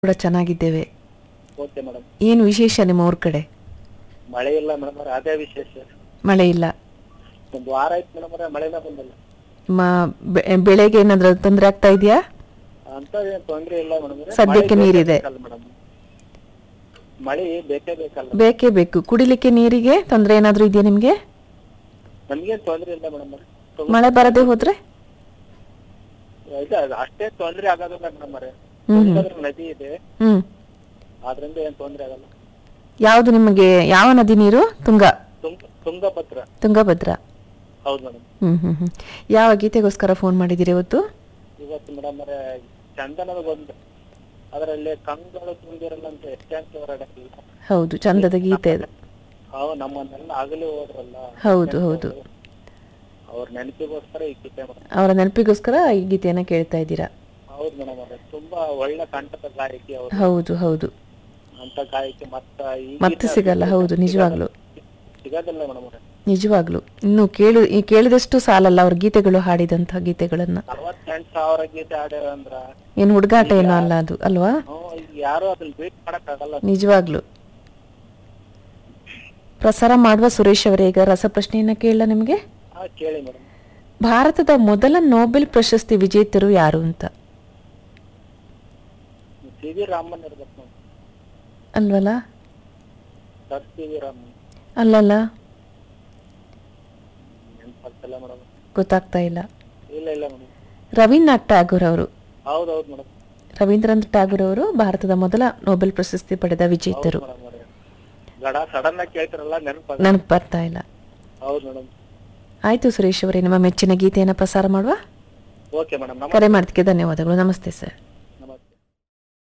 ಕೂಡ ಚೆನ್ನಾಗಿದ್ದೇವೆ okay madam ಏನು ವಿಶೇಷ ನಿಮ್ಮ ಊರ್ ಕಡೆ ಮಳೆ ಇಲ್ಲ ಮೇಡಮ್ ಅವ್ರೆ ಅದೇ ವಿಶೇಷ ಮಳೆ ಇಲ್ಲ ಒಂದು ವಾರ ಆಯ್ತು ಮೇಡಮ್ ಅವ್ರೆ ಮಳೆನೇ ಬಂದಿಲ್ಲ ನಿಮ್ಮ ಬೆ- ಬೆಳೆಗೆ ಏನಾದ್ರೂ ತೊಂದರೆ ಆಗ್ತಾ ಇದೆಯಾ ಅಂತ ಏನ್ ತೊಂದ್ರೆ ಇಲ್ಲ ಮೇಡಮ್ ಸದ್ಯಕ್ಕೆ ನೀರಿದೆ. ಮೇಡಮ್ ಮಳೆ ಬೇಕೇ ಬೇಕಲ್ಲ ಬೇಕೇ ಬೇಕು ಕುಡಿಲಿಕ್ಕೆ ನೀರಿಗೆ ತೊಂದರೆ ಏನಾದ್ರೂ ಇದೆಯಾ ನಿಮ್ಗೆ ನಮ್ಗೇನ್ ತೊಂದ್ರೆ ಇಲ್ಲ ಮೇಡಮ್ ಮಳೆ ಬರದೆ ಹೋದ್ರೆ ಇದು ಅದು ಅಷ್ಟೇ ತೊಂದ್ರೆ ಆಗೋದಿಲ್ಲ ಮೇಡಮ್ ಅವ್ರೆ ಹ್ಮ್ ಹ್ಮ್. ತುಂಗಭದ್ರಾ ನದಿ ಇದೆ ಹ್ಮ್ ಆದ್ರಿಂದ ಏನ್ ತೊಂದ್ರೆ ಆಗಲ್ಲ ಯಾವ್ದು ನಿಮಗೆ ಯಾವ ನದಿ ನೀರು ತುಂಗ ತುಂಗ ತುಂಗಭದ್ರ ತುಂಗಭದ್ರಾ ಹೌದು ಮೇಡಮ್ ಹ್ಮ್ ಹ್ಮ್ ಹ್ಮ್ ಯಾವ ಗೀತೆಗೋಸ್ಕರ ಫೋನ್ ಮಾಡಿದ್ದೀರಿ ಇವತ್ತು ಇವತ್ತು ಮೇಡಮ್ ಅವರೇ ಚಂದನದ ಬಂದು ಅದರಲ್ಲಿ ಕಂಗಳು ತುಂಬಿರಲ್ಲ ಅಂತ ಎಷ್ಟಂತ ಹೊರಡಕ್ಕಿಲ್ಲ ಹೌದು ಚಂದದ ಗೀತೆ ಅದು ಅವು ನಮ್ಮನ್ನೆಲ್ಲ ಆಗಲಿ ಹೋದ್ರಲ್ಲ ಹೌದು, ಹೌದು. ಅವ್ರ ನೆನಪಿಗೋಸ್ಕರ ಈ ಗೀತೆ ಮೇಡಮ್ ಅವರ ನೆನಪಿಗೋಸ್ಕರ ಈ ಗೀತೆಯನ್ನ ಕೇಳ್ತಾ ಇದ್ದೀರಾ ಹೌದು ಮೇಡಮ್ ಅವರೇ ತುಂಬಾ ಒಳ್ಳೆ ಕಂಠದ ಗಾಯಕಿ ಅವರು ಹೌದು ಹೌದು ಅಂತ ಗಾಯಕಿ ಮತ್ತ ಈ ಮತ್ತೆ ಗೀತೆ ಸಿಗಲ್ಲ ಹೌದು ನಿಜವಾಗ್ಲು ಸಿಗೋದಿಲ್ಲ ಮೇಡಮ್ ಅವರೇ ನಿಜವಾಗ್ಲು ಇನ್ನು ಕೇಳು ಈ ಕೇಳಿದಷ್ಟು ಸಾಲಲ್ಲ ಅವ್ರ ಗೀತೆಗಳು ಹಾಡಿದಂತಹ ಗೀತೆಗಳನ್ನ ನಲವತ್ತೆಂಟು ಸಾವಿರ ಗೀತೆ ಆಡ್ಯಾರ ಅಂದ್ರ ಏನು ಹುಡುಗಾಟ ಏನೋ ಅಲ್ಲ ಅದು ಅಲ್ವಾ ಹ್ಮ್, ಈಗ ಯಾರು ಅದನ್ನ ಬೀಟ್ ಮಾಡಕ್ ಆಗಲ್ಲ ನಿಜವಾಗ್ಲು ಪ್ರಸಾರ ಮಾಡುವ ಸುರೇಶ್ ಅವರೇ ಈಗ ರಸಪ್ರಶ್ನೆಯನ್ನ ಕೇಳಲ್ಲ ನಿಮಗೆ ಹಾ ಕೇಳಿ ಮೇಡಮ್ ಭಾರತದ ಮೊದಲ ನೊಬೆಲ್ ಪ್ರಶಸ್ತಿ ವಿಜೇತರು ಯಾರು ಅಂತ ಸಿ ವಿ ರಾಮನ್ ಇರ್ಬೇಕು ಮೇಡಮ್ ಅಲ್ವಲ್ಲ ಸರ್ ಸಿ ವಿ ರಾಮನ್ ಅಲ್ಲಲ್ಲ ನೆನಪಾಗ್ತಿಲ್ಲ ಮೇಡಮ್ ಗೊತ್ತಾಗ್ತಾ ಇಲ್ಲ ಇಲ್ಲ ಇಲ್ಲ ಮೇಡಮ್ ರವೀಂದ್ರನಾಥ್ ಟ್ಯಾಗೂರ್ ಅವರು ಹೌದೌದು ಮೇಡಮ್ ರವೀಂದ್ರನಾಥ್ ಟ್ಯಾಗೂರ್ ಅವರು ಭಾರತದ ಮೊದಲ ನೊಬೆಲ್ ಪ್ರಶಸ್ತಿ ಪಡೆದ ವಿಜೇತರು ಮೇಡಮ್ ಅವರೇ ಗಡ ಸಡನ್ ಆಗಿ ಕೇಳ್ತಿರಲ್ಲ ನೆನಪಾಗ ನನಗೆ ಬರ್ತಾ ಇಲ್ಲ ಹೌದು ಮೇಡಮ್ ಆಯ್ತು ಸುರೇಶ್ ಅವರೇ ನಿಮ್ಮ ಮೆಚ್ಚಿನ ಗೀತೆಯನ್ನು ಪ್ರಸಾರ ಮಾಡುವ ಓಕೆ ಮೇಡಮ್ ಕರೆ ಮಾಡೋದಕ್ಕೆ ಧನ್ಯವಾದಗಳು ನಮಸ್ತೆ ಸರ್